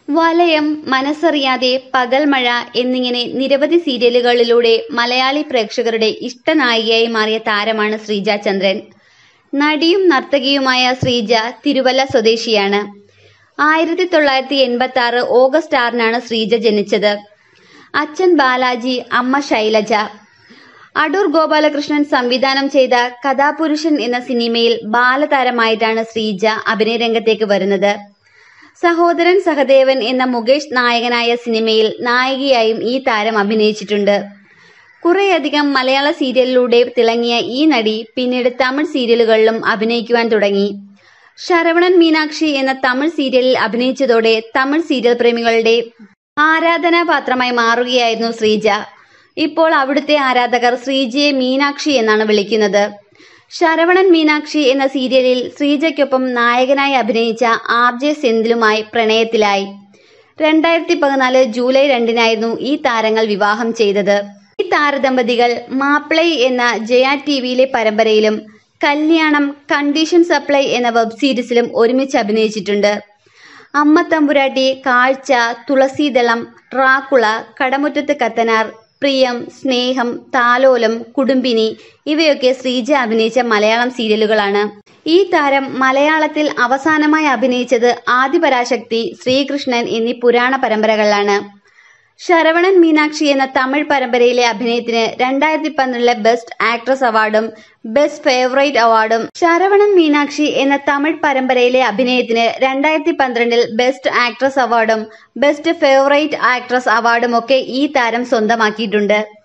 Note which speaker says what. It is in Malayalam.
Speaker 1: വലയം മനസ്സറിയാതെ പകൽമഴ എന്നിങ്ങനെ നിരവധി സീരിയലുകളിലൂടെ മലയാളി പ്രേക്ഷകരുടെ ഇഷ്ടനായികയായി മാറിയ താരമാണ് ശ്രീജ ചന്ദ്രൻ നടിയും നർത്തകിയുമായ ശ്രീജ തിരുവല്ല സ്വദേശിയാണ് ആയിരത്തി തൊള്ളായിരത്തി എൺപത്തി ആറ് ഓഗസ്റ്റ് ആറിനാണ് ശ്രീജ ജനിച്ചത് അച്ഛൻ ബാലാജി അമ്മ ശൈലജ അടൂർ ഗോപാലകൃഷ്ണൻ സംവിധാനം ചെയ്ത കഥാപുരുഷൻ എന്ന സിനിമയിൽ ബാലതാരമായിട്ടാണ് ശ്രീജ അഭിനയ രംഗത്തേക്ക് വരുന്നത് സഹോദരൻ സഹദേവൻ എന്ന മുകേഷ് നായകനായ സിനിമയിൽ നായികയായും ഈ താരം അഭിനയിച്ചിട്ടുണ്ട് കുറേയധികം മലയാള സീരിയലിലൂടെ തിളങ്ങിയ ഈ നടി പിന്നീട് തമിഴ് സീരിയലുകളിലും അഭിനയിക്കുവാൻ തുടങ്ങി ശരവണൻ മീനാക്ഷി എന്ന തമിഴ് സീരിയലിൽ അഭിനയിച്ചതോടെ തമിഴ് സീരിയൽ പ്രേമികളുടെ ആരാധനാപാത്രമായി മാറുകയായിരുന്നു ശ്രീജ ഇപ്പോൾ അവിടുത്തെ ആരാധകർ ശ്രീജയെ മീനാക്ഷി എന്നാണ് വിളിക്കുന്നത് ശരവണൻ മീനാക്ഷി എന്ന സീരിയലിൽ ശ്രീജയ്ക്കൊപ്പം നായകനായി അഭിനയിച്ച ആർ ജെ സെന്തിലുമായി പ്രണയത്തിലായി രണ്ടായിരത്തി പതിനാല് ജൂലൈ രണ്ടിനായിരുന്നു ഈ താരങ്ങൾ വിവാഹം ചെയ്തത് ഈ താരദമ്പതികൾ മാപ്പിളൈ എന്ന ജയ ടി വിയിലെ പരമ്പരയിലും കല്യാണം കണ്ടീഷൻ സപ്ലൈ എന്ന വെബ് സീരീസിലും ഒരുമിച്ച് അഭിനയിച്ചിട്ടുണ്ട് അമ്മ തമ്പുരാട്ടി കാഴ്ച തുളസീദളം ട്രാക്കുള കടമുറ്റത്ത് കത്തനാർ പ്രിയം സ്നേഹം താലോലം കുടുംബിനി ഇവയൊക്കെ ശ്രീജ അഭിനയിച്ച മലയാളം സീരിയലുകളാണ് ഈ താരം മലയാളത്തിൽ അവസാനമായി അഭിനയിച്ചത് ആദിപരാശക്തി ശ്രീകൃഷ്ണൻ എന്നീ പുരാണ പരമ്പരകളിലാണ് ശരവണൻ മീനാക്ഷി എന്ന തമിഴ് പരമ്പരയിലെ അഭിനയത്തിന് രണ്ടായിരത്തി പന്ത്രണ്ടിലെ ബെസ്റ്റ് ആക്ട്രസ് അവാർഡും ബെസ്റ്റ് ഫേവറേറ്റ് അവാർഡും ശരവണൻ മീനാക്ഷി എന്ന തമിഴ് പരമ്പരയിലെ അഭിനയത്തിന് രണ്ടായിരത്തി പന്ത്രണ്ടിൽ ബെസ്റ്റ് ആക്ട്രസ് അവാർഡും ബെസ്റ്റ് ഫേവറേറ്റ് ആക്ട്രസ് അവാർഡും ഒക്കെ ഈ താരം സ്വന്തമാക്കിയിട്ടുണ്ട്